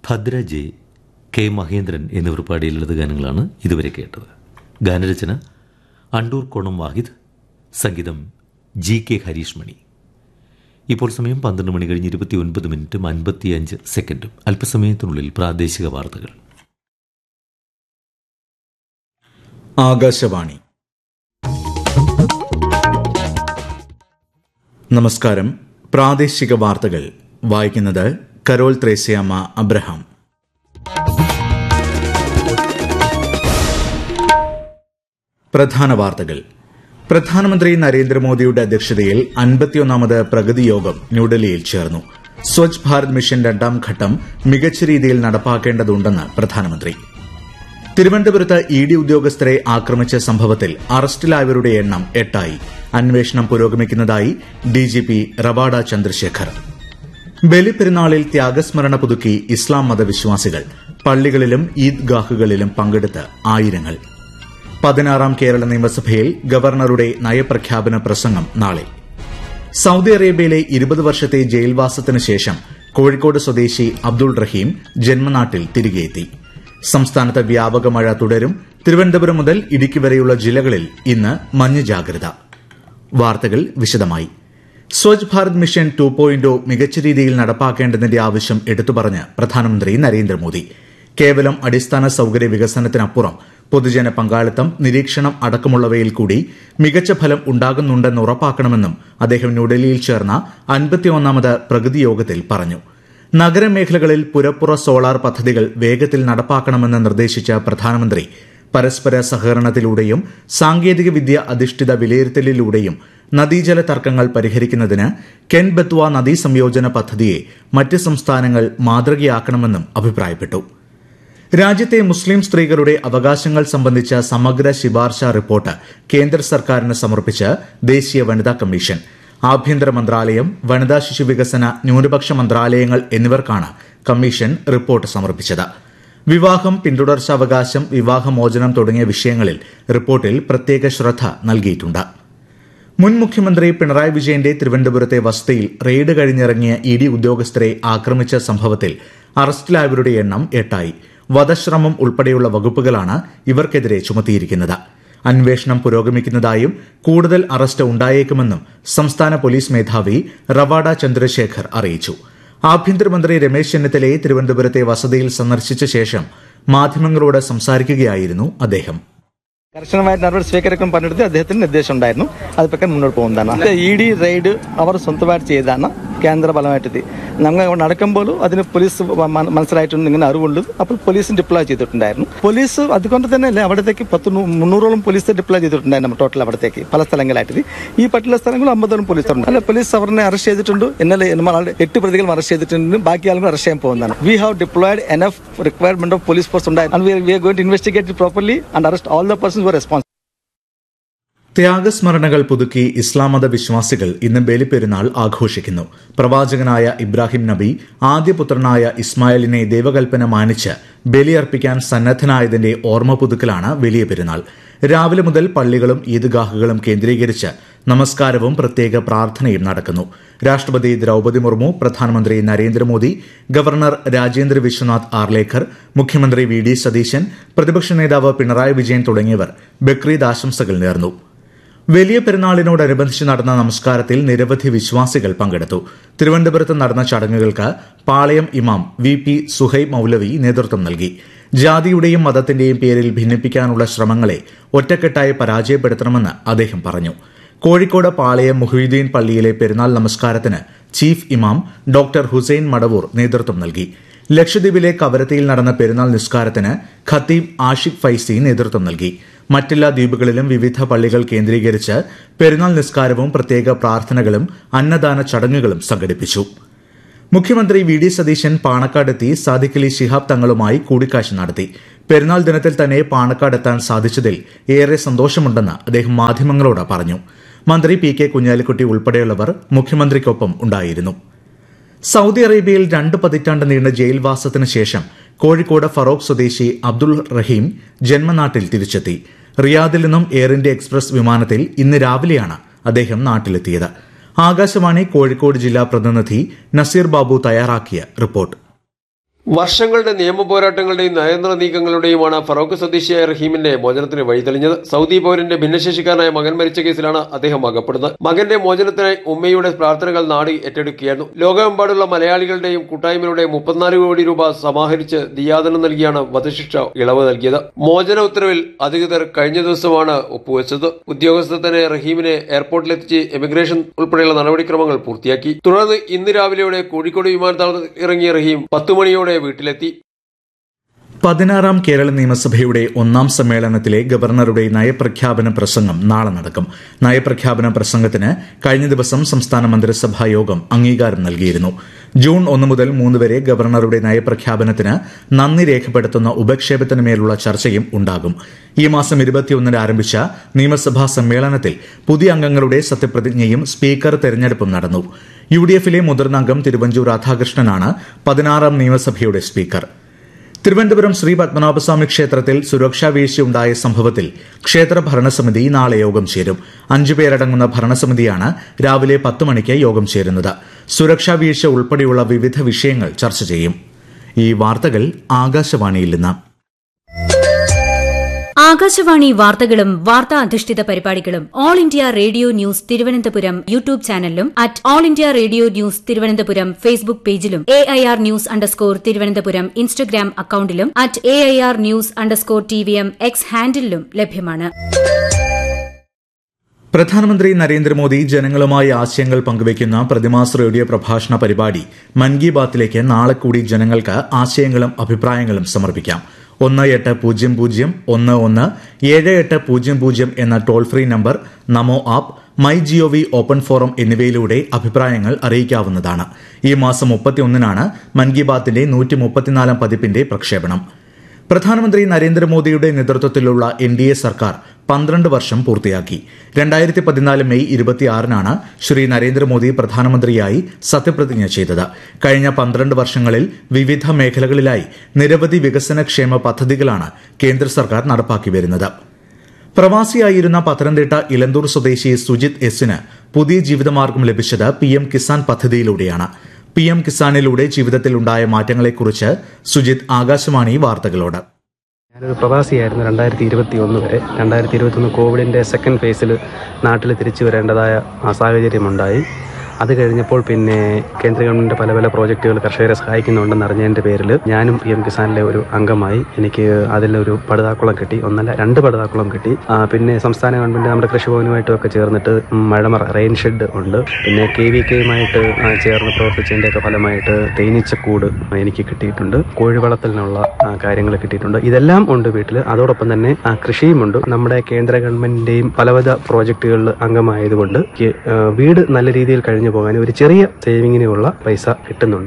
Bhadra J K Mahendran എന്നിവർ പാടിയ ലളിതഗാനങ്ങളാണ് ഇതുവരെ കേട്ടത് ഗാനരചന അണ്ടൂർ കോണം വാഹിദ് സംഗീതം ജി കെ ഹരീഷ് മണി ഇപ്പോൾ സമയം പന്ത്രണ്ട് മണി കഴിഞ്ഞ് ഇരുപത്തി ഒൻപത് മിനിറ്റും അൻപത്തിയഞ്ച് സെക്കൻഡും അല്പസമയത്തിനുള്ളിൽ പ്രാദേശിക വാർത്തകൾ ആകാശവാണി നമസ്കാരം പ്രാദേശിക വാർത്തകൾ വായിക്കുന്നത് കരോൾ ത്രേസ്യാമ്മ അബ്രഹാം പ്രധാന വാർത്തകൾ പ്രധാനമന്ത്രി നരേന്ദ്രമോദിയുടെ അധ്യക്ഷതയിൽ അൻപത്തിയൊന്നാമത് പ്രഗതി യോഗം ന്യൂഡൽഹിയിൽ ചേർന്നു സ്വച്ഛ് ഭാരത് മിഷൻ രണ്ടാം ഘട്ടം മികച്ച രീതിയിൽ നടപ്പാക്കേണ്ടതുണ്ടെന്ന് പ്രധാനമന്ത്രി തിരുവനന്തപുരത്ത് ഇ ഡി ഉദ്യോഗസ്ഥരെ ആക്രമിച്ച സംഭവത്തിൽ അറസ്റ്റിലായവരുടെ എണ്ണം എട്ടായി അന്വേഷണം പുരോഗമിക്കുന്നതായി ഡിജിപി റവാഡ ചന്ദ്രശേഖർ ബലിപ്പെരുന്നാളിൽ ത്യാഗസ്മരണ പുതുക്കി ഇസ്ലാം മതവിശ്വാസികൾ പള്ളികളിലും ഈദ്ഗാഹുകളിലും പങ്കെടുത്ത് ആയിരങ്ങൾ പതിനാറാം കേരള നിയമസഭയിൽ ഗവർണറുടെ നയപ്രഖ്യാപന പ്രസംഗം നാളെ സൌദി അറേബ്യയിലെ ഇരുപത് വർഷത്തെ ജയിൽവാസത്തിന് ശേഷം കോഴിക്കോട് സ്വദേശി അബ്ദുൾ റഹീം ജന്മനാട്ടിൽ തിരികെയെത്തി സംസ്ഥാനത്ത് വ്യാപക മഴ തുടരും തിരുവനന്തപുരം മുതൽ ഇടുക്കി വരെയുള്ള ജില്ലകളിൽ ഇന്ന് മഞ്ഞ ജാഗ്രത വാർത്തകൾ വിശദമായി Swachh Bharat mission two point മികച്ച രീതിയിൽ നടപ്പാക്കേണ്ടതിന്റെ ആവശ്യം എടുത്തുപറഞ്ഞ് പ്രധാനമന്ത്രി നരേന്ദ്രമോദി കേവലം അടിസ്ഥാന സൌകര്യ വികസനത്തിനപ്പുറം പൊതുജന പങ്കാളിത്തം നിരീക്ഷണം അടക്കമുള്ളവയിൽ കൂടി മികച്ച ഫലം ഉണ്ടാകുന്നുണ്ടെന്ന് ഉറപ്പാക്കണമെന്നും അദ്ദേഹം ന്യൂഡൽഹിയിൽ ചേർന്ന അൻപത്തിയൊന്നാമത് പ്രഗതി യോഗത്തിൽ പറഞ്ഞു നഗരമേഖലകളിൽ പുരപ്പുറ സോളാർ പദ്ധതികൾ വേഗത്തിൽ നടപ്പാക്കണമെന്ന് നിർദ്ദേശിച്ച പ്രധാനമന്ത്രി പരസ്പര സഹകരണത്തിലൂടെയും സാങ്കേതിക വിദ്യ അധിഷ്ഠിത വിലയിരുത്തലിലൂടെയും നദീജല തർക്കങ്ങൾ പരിഹരിക്കുന്നതിന് കെൻ ബത്വ നദീ സംയോജന പദ്ധതിയെ മറ്റ് സംസ്ഥാനങ്ങൾ മാതൃകയാക്കണമെന്നും അഭിപ്രായപ്പെട്ടു രാജ്യത്തെ മുസ്ലിം സ്ത്രീകളുടെ അവകാശങ്ങൾ സംബന്ധിച്ച സമഗ്ര ശിപാർശ റിപ്പോർട്ട് കേന്ദ്ര സർക്കാരിന് സമർപ്പിച്ച് ദേശീയ വനിതാ കമ്മീഷൻ ആഭ്യന്തര മന്ത്രാലയം വനിതാ ശിശു വികസന ന്യൂനപക്ഷ മന്ത്രാലയങ്ങൾ എന്നിവർക്കാണ് കമ്മീഷൻ റിപ്പോർട്ട് സമർപ്പിച്ചത് വിവാഹം പിന്തുടർച്ചാവകാശം വിവാഹമോചനം തുടങ്ങിയ വിഷയങ്ങളിൽ റിപ്പോർട്ടിൽ പ്രത്യേക ശ്രദ്ധ നൽകിയിട്ടുണ്ട് മുൻ മുഖ്യമന്ത്രി പിണറായി വിജയന്റെ തിരുവനന്തപുരത്തെ വസതിയിൽ റെയ്ഡ് കഴിഞ്ഞിറങ്ങിയ ഇ ഡി ഉദ്യോഗസ്ഥരെ ആക്രമിച്ച സംഭവത്തിൽ അറസ്റ്റിലായവരുടെ എണ്ണം എട്ടായി വധശ്രമം ഉൾപ്പെടെയുള്ള വകുപ്പുകളാണ് ഇവർക്കെതിരെ ചുമത്തിയിരിക്കുന്നത് അന്വേഷണം പുരോഗമിക്കുന്നതായും കൂടുതൽ അറസ്റ്റ് ഉണ്ടായേക്കുമെന്നും സംസ്ഥാന പോലീസ് മേധാവി റവാഡ ചന്ദ്രശേഖർ അറിയിച്ചു ആഭ്യന്തരമന്ത്രി രമേശ് ചെന്നിത്തലയെ തിരുവനന്തപുരത്തെ വസതിയിൽ സന്ദർശിച്ച ശേഷം മാധ്യമങ്ങളോട് സംസാരിക്കുകയായിരുന്നു അദ്ദേഹം കർശനമായ നടപടി സ്വീകരിക്കാൻ പറഞ്ഞിട്ട് അദ്ദേഹത്തിന് നിർദ്ദേശം ഉണ്ടായിരുന്നു അത് പ്രകാരം മുന്നോട്ട് പോകുന്നതാണ് ഇ ഡി റെയ്ഡ് അവർ സ്വന്തമായിട്ട് ചെയ്തതാണ് കേന്ദ്ര ബലമായിട്ട് നമ്മൾ നടക്കുമ്പോൾ അതിന് പോലീസ് മ- മനസ്സിലായിട്ടുണ്ട് ഇങ്ങനെ അറിവുണ്ട് അപ്പോൾ പോലീസ് ഡിപ്ലോയ് ചെയ്തിട്ടുണ്ടായിരുന്നു പോലീസ് അതുകൊണ്ട് തന്നെ അല്ലേ അവിടത്തേക്ക് പത്ത് നൂ- മുന്നൂറോളം പോലീസ് ഡിപ്ലോയ് ചെയ്തിട്ടുണ്ടായിരുന്നു ടോട്ടൽ അവിടത്തേക്ക് പല സ്ഥലങ്ങളായിട്ട് ഈ പറ്റുള്ള സ്ഥലങ്ങളിൽ അമ്പതോളം പോലീസ് ഉണ്ട് അല്ല പോലീസ് അവരെ അറസ്റ്റ് ചെയ്തിട്ടുണ്ട് ഇന്നലെ നമ്മൾ ആളുടെ എട്ട് പ്രതികൾ അറസ്റ്റ് ചെയ്തിട്ടുണ്ട് ബാക്കി ആളുകൾ അറസ്റ്റ് ചെയ്യാൻ പോകുന്നതാണ് we have deployed enough requirement of police force ഉണ്ടായിരുന്നു we are going to investigate properly and arrest all the persons were response ത്യാഗസ്മരണകൾ പുതുക്കി ഇസ്ലാം മത വിശ്വാസികൾ ഇന്ന് ബലിപ്പെരുന്നാൾ ആഘോഷിക്കുന്നു പ്രവാചകനായ ഇബ്രാഹിം നബി ആദ്യപുത്രനായ ഇസ്മായിലിനെ ദൈവകൽപ്പന മാനിച്ച് ബലിയർപ്പിക്കാൻ സന്നദ്ധനായതിന്റെ ഓർമ്മ പുതുക്കലാണ് വലിയ പെരുന്നാൾ രാവിലെ മുതൽ പള്ളികളും ഈദ്ഗാഹുകളും കേന്ദ്രീകരിച്ച് നമസ്കാരവും പ്രത്യേക പ്രാർത്ഥനയും നടക്കുന്നു രാഷ്ട്രപതി ദ്രൌപദി മുർമു പ്രധാനമന്ത്രി നരേന്ദ്രമോദി ഗവർണർ രാജേന്ദ്ര വിശ്വനാഥ് ആർലേക്കർ മുഖ്യമന്ത്രി വി ഡി സതീശൻ പ്രതിപക്ഷ നേതാവ് പിണറായി വിജയൻ തുടങ്ങിയവർ ബക്രീദ് ആശംസകൾ നേർന്നു വലിയ പെരുന്നാളിനോടനുബന്ധിച്ച് നടന്ന നമസ്കാരത്തിൽ നിരവധി വിശ്വാസികൾ പങ്കെടുത്തു തിരുവനന്തപുരത്ത് നടന്ന ചടങ്ങുകൾക്ക് പാളയം ഇമാം വി പി സുഹൈബ് മൌലവി നേതൃത്വം നൽകി ജാതിയുടെയും മതത്തിന്റെയും പേരിൽ ഭിന്നിപ്പിക്കാനുള്ള ശ്രമങ്ങളെ ഒറ്റക്കെട്ടായി പരാജയപ്പെടുത്തണമെന്ന് അദ്ദേഹം പറഞ്ഞു കോഴിക്കോട് പാളയം മുഹീദ്ദീൻ പള്ളിയിലെ പെരുന്നാൾ നമസ്കാരത്തിന് ചീഫ് ഇമാം ഡോക്ടർ ഹുസൈൻ മടവൂർ നേതൃത്വം നൽകി ലക്ഷദ്വീപിലെ കവരത്തിയിൽ നടന്ന പെരുന്നാൾ നിസ്കാരത്തിന് ഖത്തീബ് ആഷിഖ് ഫൈസി നേതൃത്വം നൽകി മറ്റെല്ലാ ദ്വീപുകളിലും വിവിധ പള്ളികൾ കേന്ദ്രീകരിച്ച് പെരുന്നാൾ നിസ്കാരവും പ്രത്യേക പ്രാർത്ഥനകളും അന്നദാന ചടങ്ങുകളും സംഘടിപ്പിച്ചു മുഖ്യമന്ത്രി വി ഡി സതീശൻ പാണക്കാടെത്തി സാദിഖ് അലി ശിഹാബ് തങ്ങളുമായി കൂടിക്കാഴ്ച നടത്തി പെരുന്നാൾ ദിനത്തിൽ തന്നെ പാണക്കാട് എത്താൻ സാധിച്ചതിൽ ഏറെ സന്തോഷമുണ്ടെന്ന് അദ്ദേഹം മാധ്യമങ്ങളോട് പറഞ്ഞു മന്ത്രി പി കെ കുഞ്ഞാലിക്കുട്ടി ഉൾപ്പെടെയുള്ളവർ മുഖ്യമന്ത്രിക്കൊപ്പം ഉണ്ടായിരുന്നു സൌദി അറേബ്യയിൽ രണ്ട് പതിറ്റാണ്ട് നീണ്ട ജയിൽവാസത്തിന് ശേഷം കോഴിക്കോട് ഫറോക്ക് സ്വദേശി അബ്ദുൾ റഹീം ജന്മനാട്ടിൽ തിരിച്ചെത്തി റിയാദിൽ നിന്നും എയർ ഇന്ത്യ എക്സ്പ്രസ് വിമാനത്തിൽ ഇന്ന് രാവിലെയാണ് അദ്ദേഹം നാട്ടിലെത്തിയത് ആകാശവാണി കോഴിക്കോട് ജില്ലാ പ്രതിനിധി നസീർ ബാബു തയ്യാറാക്കിയ റിപ്പോർട്ട് വർഷങ്ങളുടെ നിയമ പോരാട്ടങ്ങളുടെയും നയതന്ത്ര നീക്കങ്ങളുടെയുമാണ് ഫറോക്ക് സ്വദേശിയായ റഹീമിന്റെ മോചനത്തിന് വഴിതെളിഞ്ഞത് സൗദി പൗരന്റെ ഭിന്നശേഷിക്കാരനായ മകൻ മരിച്ച കേസിലാണ് അദ്ദേഹം അകപ്പെടുന്നത് മകന്റെ മോചനത്തിനായി ഉമ്മയുടെ പ്രാർത്ഥനകൾ നാട് ഏറ്റെടുക്കുകയായിരുന്നു ലോകമെമ്പാടുള്ള മലയാളികളുടെയും കൂട്ടായ്മയുടെ മുപ്പത്തിനാല് കോടി രൂപ സമാഹരിച്ച് ദിയാദനം നൽകിയാണ് വധശിക്ഷ ഇളവ് നൽകിയത് മോചന ഉത്തരവിൽ അധികൃതർ കഴിഞ്ഞ ദിവസമാണ് ഒപ്പുവെച്ചത് ഉദ്യോഗസ്ഥർ തന്നെ റഹീമിനെ എയർപോർട്ടിലെത്തിച്ച് എമിഗ്രേഷൻ ഉൾപ്പെടെയുള്ള നടപടിക്രമങ്ങൾ പൂർത്തിയാക്കി തുടർന്ന് ഇന്ന് രാവിലെയോടെ കോഴിക്കോട് വിമാനത്താവളത്തിൽ ഇറങ്ങിയ റഹീം പത്തു മണിയോടെ വീട്ടിലെത്തി പതിനാറാം കേരള നിയമസഭയുടെ ഒന്നാം സമ്മേളനത്തിലെ ഗവർണറുടെ നയപ്രഖ്യാപന പ്രസംഗം നാളെ നടക്കും നയപ്രഖ്യാപന പ്രസംഗത്തിന് കഴിഞ്ഞ ദിവസം സംസ്ഥാന മന്ത്രിസഭാ യോഗം അംഗീകാരം നൽകിയിരുന്നു ജൂൺ ഒന്ന് മുതൽ മൂന്ന് വരെ ഗവർണറുടെ നയപ്രഖ്യാപനത്തിന് നന്ദി രേഖപ്പെടുത്തുന്ന ഉപക്ഷേപത്തിന് മേലുള്ള ചർച്ചയും ഉണ്ടാകും ഈ മാസം ഇരുപത്തിയൊന്നിന് ആരംഭിച്ച നിയമസഭാ സമ്മേളനത്തിൽ പുതിയ അംഗങ്ങളുടെ സത്യപ്രതിജ്ഞയും സ്പീക്കർ തെരഞ്ഞെടുപ്പും നടന്നു യു ഡി എഫിലെ മുതിർന്ന അംഗം തിരുവഞ്ചൂർ രാധാകൃഷ്ണനാണ് പതിനാറാം നിയമസഭയുടെ സ്പീക്കർ തിരുവനന്തപുരം ശ്രീ പത്മനാഭസ്വാമി ക്ഷേത്രത്തിൽ സുരക്ഷാ വീഴ്ചയുണ്ടായ സംഭവത്തിൽ ക്ഷേത്ര ഭരണസമിതി നാളെ യോഗം ചേരും അഞ്ചുപേരടങ്ങുന്ന ഭരണസമിതിയാണ് രാവിലെ പത്ത് മണിക്ക് യോഗം ചേരുന്നത് സുരക്ഷാ വീഴ്ച ഉൾപ്പെടെയുള്ള വിവിധ വിഷയങ്ങൾ ചർച്ച ചെയ്യും ഈ വാർത്തകൾ ആകാശവാണിയിൽ നിന്ന് ആകാശവാണി വാർത്തകളും വാർത്താ അധിഷ്ഠിത പരിപാടികളും All India Radio news Thiruvananthapuram YouTube ചാനലിലും at All India Radio news Thiruvananthapuram Facebook പേജിലും A I R news underscore Thiruvananthapuram Instagram അക്കൌണ്ടിലും at A I R news underscore T V M X ഹാൻഡിലും ലഭ്യമാണ് പ്രധാനമന്ത്രി നരേന്ദ്രമോദി ജനങ്ങളുമായി ആശയങ്ങൾ പങ്കുവയ്ക്കുന്ന പ്രതിമാസ റേഡിയോ പ്രഭാഷണ പരിപാടി മൻ കി ബാത്തിലേക്ക് നാളെ കൂടി ജനങ്ങൾക്ക് ആശയങ്ങളും അഭിപ്രായങ്ങളും സമർപ്പിക്കാം ഒന്ന് എട്ട് പൂജ്യം പൂജ്യം ഒന്ന് ഒന്ന് ഏഴ് എട്ട് പൂജ്യം പൂജ്യം എന്ന toll free number Namo app my GOV open forum എന്നിവയിലൂടെ അഭിപ്രായങ്ങൾ അറിയിക്കാവുന്നതാണ് ഈ മാസം മുപ്പത്തിയൊന്നിനാണ് മൻ കി ബാത്തിന്റെ നൂറ്റി മുപ്പത്തിനാലാം പതിപ്പിന്റെ പ്രക്ഷേപണം പ്രധാനമന്ത്രി നരേന്ദ്രമോദിയുടെ നേതൃത്വത്തിലുള്ള എൻ ഡി എ സർക്കാർ പന്ത്രണ്ട് വർഷം പൂർത്തിയാക്കി രണ്ടായിരത്തി പതിനാല് മെയ് ഇരുപത്തിയാറിനാണ് ശ്രീ നരേന്ദ്രമോദി പ്രധാനമന്ത്രിയായി സത്യപ്രതിജ്ഞ ചെയ്തത് കഴിഞ്ഞ പന്ത്രണ്ട് വർഷങ്ങളിൽ വിവിധ മേഖലകളിലായി നിരവധി വികസനക്ഷേമ പദ്ധതികളാണ് കേന്ദ്ര സർക്കാർ നടപ്പാക്കി വരുന്നത് പ്രവാസിയായിരുന്ന പത്തനംതിട്ട ഇലന്തൂർ സ്വദേശി സുജിത് എസിന് പുതിയ ജീവിതമാർഗം ലഭിച്ചത് പി എം കിസാൻ പദ്ധതിയിലൂടെയാണ് പി എം കിസാനിലൂടെ ജീവിതത്തിൽ ഉണ്ടായ മാറ്റങ്ങളെക്കുറിച്ച് സുജിത് ആകാശവാണി വാർത്തകളോട് ഞാനൊരു പ്രവാസിയായിരുന്നു രണ്ടായിരത്തി ഇരുപത്തി ഒന്ന് വരെ രണ്ടായിരത്തി ഇരുപത്തി ഒന്ന് കോവിഡിൻ്റെ സെക്കൻഡ് ഫേസിൽ നാട്ടിൽ തിരിച്ചു വരേണ്ടതായ ആ സാഹചര്യമുണ്ടായി അത് കഴിഞ്ഞപ്പോൾ പിന്നെ കേന്ദ്ര ഗവൺമെൻറ് പല പല പ്രോജക്റ്റുകൾ കർഷകരെ സഹായിക്കുന്നുണ്ടെന്ന് അറിഞ്ഞതിൻ്റെ പേരിൽ ഞാനും പി എം കിസാനിലെ ഒരു അംഗമായി എനിക്ക് അതിലൊരു പടുതാക്കുളം കിട്ടി ഒന്നല്ല രണ്ട് പടുതാക്കുളം കിട്ടി ആ, പിന്നെ സംസ്ഥാന ഗവൺമെൻറ് നമ്മുടെ കൃഷിഭവനുമായിട്ടും ഒക്കെ ചേർന്നിട്ട് മഴമറ റെയിൻ ഷെഡ് ഉണ്ട് പിന്നെ കെ വി കെയുമായിട്ട് ചേർന്ന് പ്രവർത്തിച്ചതിൻ്റെയൊക്കെ ഫലമായിട്ട് തേനീച്ചക്കൂട് എനിക്ക് കിട്ടിയിട്ടുണ്ട് കോഴി വളർത്തലിനുള്ള കാര്യങ്ങൾ കിട്ടിയിട്ടുണ്ട് ഇതെല്ലാം ഉണ്ട് വീട്ടിൽ അതോടൊപ്പം തന്നെ ആ, കൃഷിയുമുണ്ട് നമ്മുടെ കേന്ദ്ര ഗവൺമെന്റിന്റെയും പലവിധ പ്രോജക്റ്റുകളിൽ അംഗമായതുകൊണ്ട് എനിക്ക് ആ, വീട് നല്ല രീതിയിൽ കഴിഞ്ഞു പോകാൻ ഒരു ചെറിയ സേവിങ്ങിനുള്ള പൈസ കിട്ടുന്നുണ്ട്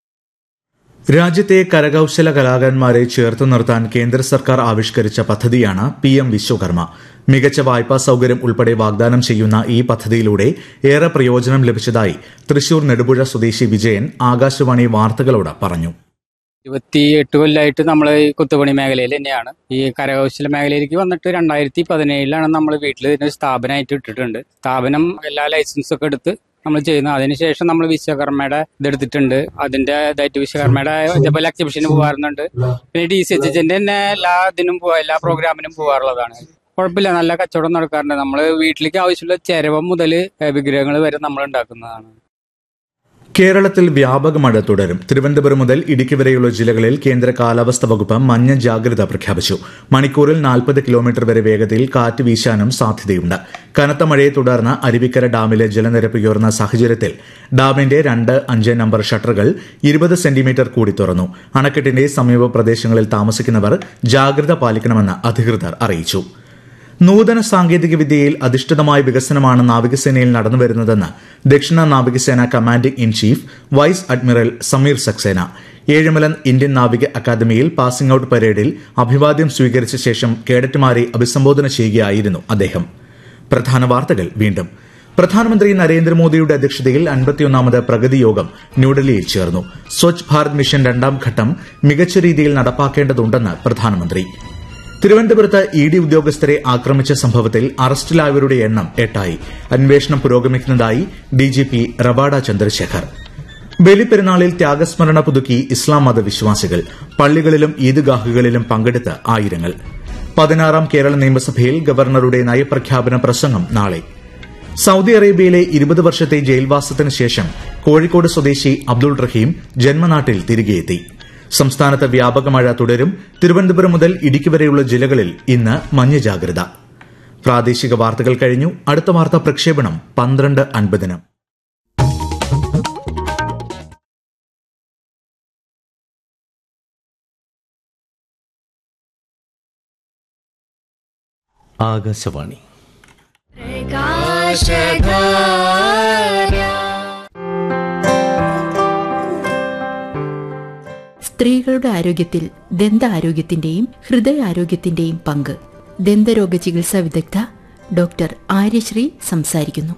രാജ്യത്തെ കരകൌശല കലാകാരന്മാരെ ചേർത്ത് നിർത്താൻ കേന്ദ്ര സർക്കാർ ആവിഷ്കരിച്ച പദ്ധതിയാണ് പി എം വിശ്വകർമ്മ മികച്ച വായ്പാ സൌകര്യം ഉൾപ്പെടെ വാഗ്ദാനം ചെയ്യുന്ന ഈ പദ്ധതിയിലൂടെ ഏറെ പ്രയോജനം ലഭിച്ചതായി തൃശൂർ നെടുപുഴ സ്വദേശി വിജയൻ ആകാശവാണി വാർത്തകളോട് പറഞ്ഞു ഇരുപത്തി എട്ട് കൊല്ലമായിട്ട് നമ്മൾ ഈ കുത്തുപണി മേഖലയിൽ തന്നെയാണ് ഈ കരകൗശല മേഖലയിലേക്ക് വന്നിട്ട് രണ്ടായിരത്തി പതിനേഴിലാണ് നമ്മൾ വീട്ടിൽ ഇതിന് സ്ഥാപനമായിട്ട് ഇട്ടിട്ടുണ്ട് സ്ഥാപനം എല്ലാ ലൈസൻസ് ഒക്കെ എടുത്ത് നമ്മൾ ചെയ്യുന്നു അതിനുശേഷം നമ്മൾ വിശ്വകർമ്മയുടെ ഇതെടുത്തിട്ടുണ്ട് അതിന്റെ ഇതായിട്ട് വിശ്വകർമ്മയുടെ ഇതേപോലെ എക്സിബിഷന് പോകാറുണ്ട് പിന്നെ ഡി സി എച്ച് എച്ചിന്റെ തന്നെ എല്ലാ ഇതിനും പോവാ എല്ലാ പ്രോഗ്രാമിനും പോകാറുള്ളതാണ് കുഴപ്പമില്ല നല്ല കച്ചവടം നടക്കാറുണ്ട് നമ്മൾ വീട്ടിലേക്ക് ആവശ്യമുള്ള ചെരവം മുതൽ വിഗ്രഹങ്ങൾ വരെ നമ്മൾ ഉണ്ടാക്കുന്നതാണ് കേരളത്തിൽ വ്യാപക മഴ തുടരും തിരുവനന്തപുരം മുതൽ ഇടുക്കി വരെയുള്ള ജില്ലകളിൽ കേന്ദ്ര കാലാവസ്ഥ വകുപ്പ് മഞ്ഞ ജാഗ്രത പ്രഖ്യാപിച്ചു മണിക്കൂറിൽ നാൽപ്പത് കിലോമീറ്റർ വരെ വേഗതയിൽ കാറ്റ് വീശാനും സാധ്യതയുണ്ട് കനത്ത മഴയെ തുടർന്ന് അരുവിക്കര ഡാമിലെ ജലനിരപ്പ് ഉയർന്ന സാഹചര്യത്തിൽ ഡാമിന്റെ രണ്ട് അഞ്ച് നമ്പർ ഷട്ടറുകൾ ഇരുപത് സെന്റിമീറ്റർ കൂടി തുറന്നു അണക്കെട്ടിന്റെ സമീപ പ്രദേശങ്ങളിൽ താമസിക്കുന്നവർ ജാഗ്രത പാലിക്കണമെന്ന് അധികൃതർ അറിയിച്ചു നൂതന സാങ്കേതിക വിദ്യയിൽ അധിഷ്ഠിതമായ വികസനമാണ് നാവികസേനയിൽ നടന്നുവരുന്നതെന്ന് ദക്ഷിണ നാവികസേന commanding in chief vice admiral Sameer Saxena ഏഴുമലൻ ഇന്ത്യൻ നാവിക അക്കാദമിയിൽ പാസിംഗ് ഔട്ട് പരേഡിൽ അഭിവാദ്യം സ്വീകരിച്ച ശേഷം കേഡറ്റുമാരെ അഭിസംബോധന ചെയ്യുകയായിരുന്നു അദ്ദേഹം പ്രധാന വാർത്തകൾ വീണ്ടും പ്രധാനമന്ത്രി നരേന്ദ്രമോദിയുടെ അധ്യക്ഷതയിൽ അൻപത്തിയൊന്നാമത് പ്രഗതി യോഗം ന്യൂഡൽഹിയിൽ ചേർന്നു സ്വച്ഛ് ഭാരത് മിഷൻ രണ്ടാം ഘട്ടം മികച്ച രീതിയിൽ നടപ്പാക്കേണ്ടതുണ്ടെന്ന് പ്രധാനമന്ത്രി തിരുവനന്തപുരത്ത് ഇ ഡി ഉദ്യോഗസ്ഥരെ ആക്രമിച്ച സംഭവത്തിൽ അറസ്റ്റിലായവരുടെ എണ്ണം എട്ടായി അന്വേഷണം പുരോഗമിക്കുന്നതായി ഡിജിപി റവാഡ ചന്ദ്രശേഖർ ബലിപ്പെരുന്നാളിൽ ത്യാഗസ്മരണ പുതുക്കി ഇസ്ലാം മതവിശ്വാസികൾ പള്ളികളിലും ഈദ്ഗാഹുകളിലും പങ്കെടുത്ത് ആയിരങ്ങൾ പതിനാറാം കേരള നിയമസഭയിൽ ഗവർണറുടെ നയപ്രഖ്യാപന പ്രസംഗം നാളെ സൌദി അറേബ്യയിലെ ഇരുപത് വർഷത്തെ ജയിൽവാസത്തിന് ശേഷം കോഴിക്കോട് സ്വദേശി അബ്ദുൾ റഹീം ജന്മനാട്ടിൽ തിരികെയെത്തി സംസ്ഥാനത്ത് വ്യാപക മഴ തുടരും തിരുവനന്തപുരം മുതൽ ഇടുക്കി വരെയുള്ള ജില്ലകളിൽ ഇന്ന് മഞ്ഞ ജാഗ്രത പ്രാദേശിക വാർത്തകൾ കഴിഞ്ഞു അടുത്ത വാർത്താ പ്രക്ഷേപണം പന്ത്രണ്ട് അൻപതിന് ആകാശവാണി സ്ത്രീകളുടെ ആരോഗ്യത്തിൽ ദന്താരോഗ്യത്തിന്റെയും ഹൃദയാരോഗ്യത്തിന്റെയും പങ്ക് ദന്തരോഗ ചികിത്സാ വിദഗ്ധ ഡോക്ടർ ആര്യശ്രീ സംസാരിക്കുന്നു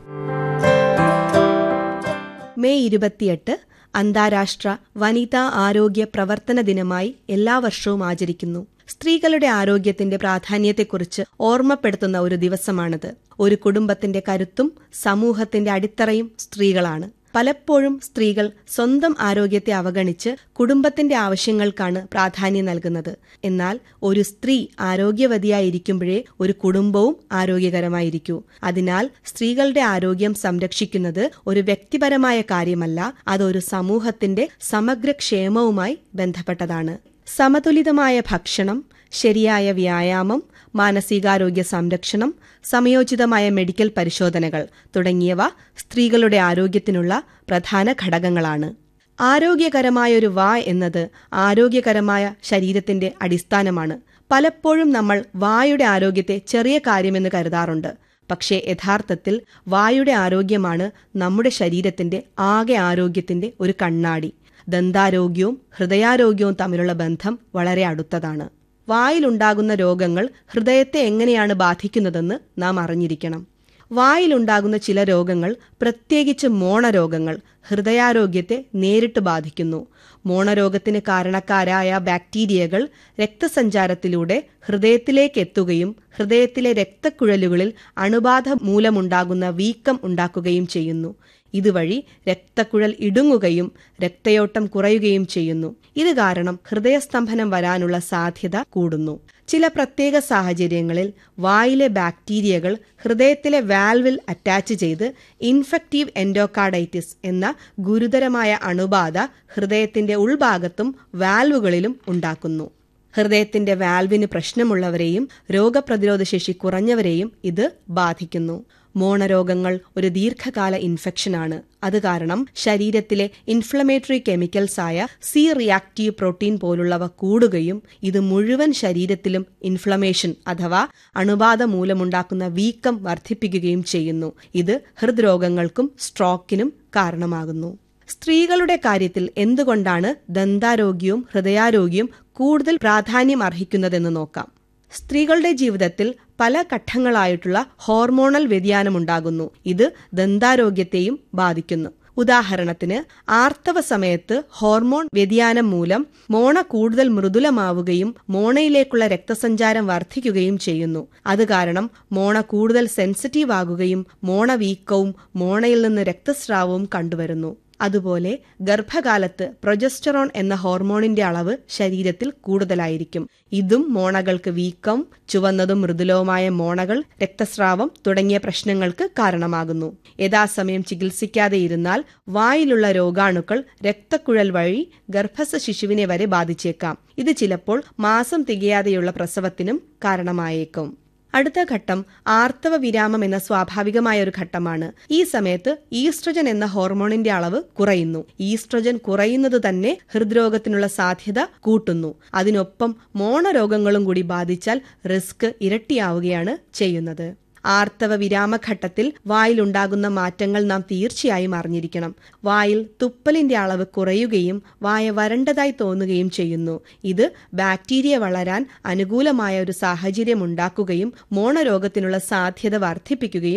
മെയ് ഇരുപത്തിയെട്ട് അന്താരാഷ്ട്ര വനിതാ ആരോഗ്യ പ്രവർത്തന ദിനമായി എല്ലാ വർഷവും ആചരിക്കുന്നു സ്ത്രീകളുടെ ആരോഗ്യത്തിന്റെ പ്രാധാന്യത്തെക്കുറിച്ച് ഓർമ്മപ്പെടുത്തുന്ന ഒരു ദിവസമാണിത് ഒരു കുടുംബത്തിന്റെ കരുത്തും സമൂഹത്തിന്റെ അടിത്തറയും സ്ത്രീകളാണ് പലപ്പോഴും സ്ത്രീകൾ സ്വന്തം ആരോഗ്യത്തെ അവഗണിച്ച് കുടുംബത്തിന്റെ ആവശ്യങ്ങൾക്കാണ് പ്രാധാന്യം നൽകുന്നത് എന്നാൽ ഒരു സ്ത്രീ ആരോഗ്യവതിയായിരിക്കുമ്പോഴേ ഒരു കുടുംബവും ആരോഗ്യകരമായിരിക്കൂ അതിനാൽ സ്ത്രീകളുടെ ആരോഗ്യം സംരക്ഷിക്കുന്നത് ഒരു വ്യക്തിപരമായ കാര്യമല്ല അതൊരു സമൂഹത്തിന്റെ സമഗ്ര ക്ഷേമവുമായി ബന്ധപ്പെട്ടതാണ് സമതുലിതമായ ഭക്ഷണം ശരിയായ വ്യായാമം മാനസികാരോഗ്യ സംരക്ഷണം സമയോചിതമായ മെഡിക്കൽ പരിശോധനകൾ തുടങ്ങിയവ സ്ത്രീകളുടെ ആരോഗ്യത്തിനുള്ള പ്രധാന ഘടകങ്ങളാണ് ആരോഗ്യകരമായ ഒരു വാ എന്നത് ആരോഗ്യകരമായ ശരീരത്തിന്റെ അടിസ്ഥാനമാണ് പലപ്പോഴും നമ്മൾ വായുടെ ആരോഗ്യത്തെ ചെറിയ കാര്യമെന്ന് കരുതാറുണ്ട് പക്ഷേ യഥാർത്ഥത്തിൽ വായുടെ ആരോഗ്യമാണ് നമ്മുടെ ശരീരത്തിന്റെ ആകെ ആരോഗ്യത്തിന്റെ ഒരു കണ്ണാടി ദന്താരോഗ്യവും ഹൃദയാരോഗ്യവും തമ്മിലുള്ള ബന്ധം വളരെ അടുത്തതാണ് വായിലുണ്ടാകുന്ന രോഗങ്ങൾ ഹൃദയത്തെ എങ്ങനെയാണ് ബാധിക്കുന്നതെന്ന് നാം അറിഞ്ഞിരിക്കണം വായിലുണ്ടാകുന്ന ചില രോഗങ്ങൾ പ്രത്യേകിച്ച് മോണരോഗങ്ങൾ ഹൃദയാരോഗ്യത്തെ നേരിട്ട് ബാധിക്കുന്നു മോണരോഗത്തിന് കാരണക്കാരായ ബാക്ടീരിയകൾ രക്തസഞ്ചാരത്തിലൂടെ ഹൃദയത്തിലേക്ക് എത്തുകയും ഹൃദയത്തിലെ രക്തക്കുഴലുകളിൽ അണുബാധ മൂലമുണ്ടാകുന്ന വീക്കം ഉണ്ടാക്കുകയും ചെയ്യുന്നു ഇതുവഴി രക്തക്കുഴൽ ഇടുങ്ങുകയും രക്തയോട്ടം കുറയുകയും ചെയ്യുന്നു ഇത് കാരണം ഹൃദയസ്തംഭനം വരാനുള്ള സാധ്യത കൂടുന്നു ചില പ്രത്യേക സാഹചര്യങ്ങളിൽ വായിലെ ബാക്ടീരിയകൾ ഹൃദയത്തിലെ വാൽവിൽ അറ്റാച്ച് ചെയ്ത് ഇൻഫെക്റ്റീവ് എൻഡോകാർഡൈറ്റിസ് എന്ന ഗുരുതരമായ അണുബാധ ഹൃദയത്തിന്റെ ഉൾഭാഗത്തും വാൽവുകളിലും ഉണ്ടാക്കുന്നു ഹൃദയത്തിന്റെ വാൽവിന് പ്രശ്നമുള്ളവരെയും രോഗപ്രതിരോധ ശേഷി കുറഞ്ഞവരെയും ഇത് ബാധിക്കുന്നു മോണരോഗങ്ങൾ ഒരു ദീർഘകാല ഇൻഫെക്ഷനാണ് അത് കാരണം ശരീരത്തിലെ ഇൻഫ്ലമേറ്ററി കെമിക്കൽസ് ആയ സി റിയാക്റ്റീവ് പ്രോട്ടീൻ പോലുള്ളവ കൂടുകയും ഇത് മുഴുവൻ ശരീരത്തിലും ഇൻഫ്ലമേഷൻ അഥവാ അണുബാധ മൂലമുണ്ടാക്കുന്ന വീക്കം വർദ്ധിപ്പിക്കുകയും ചെയ്യുന്നു ഇത് ഹൃദ്രോഗങ്ങൾക്കും സ്ട്രോക്കിനും കാരണമാകുന്നു സ്ത്രീകളുടെ കാര്യത്തിൽ എന്തുകൊണ്ടാണ് ദന്താരോഗ്യവും ഹൃദയാരോഗ്യവും കൂടുതൽ പ്രാധാന്യം അർഹിക്കുന്നതെന്ന് നോക്കാം സ്ത്രീകളുടെ ജീവിതത്തിൽ പല ഘട്ടങ്ങളായിട്ടുള്ള ഹോർമോണൽ വ്യതിയാനമുണ്ടാകുന്നു ഇത് ദന്താരോഗ്യത്തെയും ബാധിക്കുന്നു ഉദാഹരണത്തിന് ആർത്തവ സമയത്ത് ഹോർമോൺ വ്യതിയാനം മൂലം മോണ കൂടുതൽ മൃദുലമാവുകയും മോണയിലേക്കുള്ള രക്തസഞ്ചാരം വർദ്ധിക്കുകയും ചെയ്യുന്നു അത് കാരണം മോണ കൂടുതൽ സെൻസിറ്റീവ് ആകുകയും മോണ വീക്കവും മോണയിൽ നിന്ന് രക്തസ്രാവവും കണ്ടുവരുന്നു അതുപോലെ ഗർഭകാലത്ത് പ്രൊജസ്റ്ററോൺ എന്ന ഹോർമോണിന്റെ അളവ് ശരീരത്തിൽ കൂടുതലായിരിക്കും ഇതും മോണകൾക്ക് വീക്കം ചുവന്നതും മൃദുലവുമായ മോണകൾ രക്തസ്രാവം തുടങ്ങിയ പ്രശ്നങ്ങൾക്ക് കാരണമാകുന്നു യഥാസമയം ചികിത്സിക്കാതെ ഇരുന്നാൽ വായിലുള്ള രോഗാണുക്കൾ രക്തക്കുഴൽ വഴി ഗർഭസ്ഥ ശിശുവിനെ വരെ ബാധിച്ചേക്കാം ഇത് ചിലപ്പോൾ മാസം തികയാതെയുള്ള പ്രസവത്തിനും കാരണമായേക്കും അടുത്ത ഘട്ടം ആർത്തവ വിരാമം എന്ന സ്വാഭാവികമായ ഒരു ഘട്ടമാണ് ഈ സമയത്ത് ഈസ്ട്രജൻ എന്ന ഹോർമോണിന്റെ അളവ് കുറയുന്നു ഈസ്ട്രജൻ കുറയുന്നത് തന്നെ ഹൃദ്രോഗത്തിനുള്ള സാധ്യത കൂട്ടുന്നു അതിനൊപ്പം മോണരോഗങ്ങളും കൂടി ബാധിച്ചാൽ റിസ്ക് ഇരട്ടിയാവുകയാണ് ചെയ്യുന്നത് ആർത്തവ വിരാമഘട്ടത്തിൽ വായിലുണ്ടാകുന്ന മാറ്റങ്ങൾ നാം തീർച്ചയായും അറിഞ്ഞിരിക്കണം വായിൽ തുപ്പലിന്റെ അളവ് കുറയുകയും വായ വരണ്ടതായി തോന്നുകയും ചെയ്യുന്നു ഇത് ബാക്ടീരിയ വളരാൻ അനുകൂലമായ ഒരു സാഹചര്യം ഉണ്ടാക്കുകയും മോണരോഗത്തിനുള്ള സാധ്യത വർദ്ധിപ്പിക്കുകയും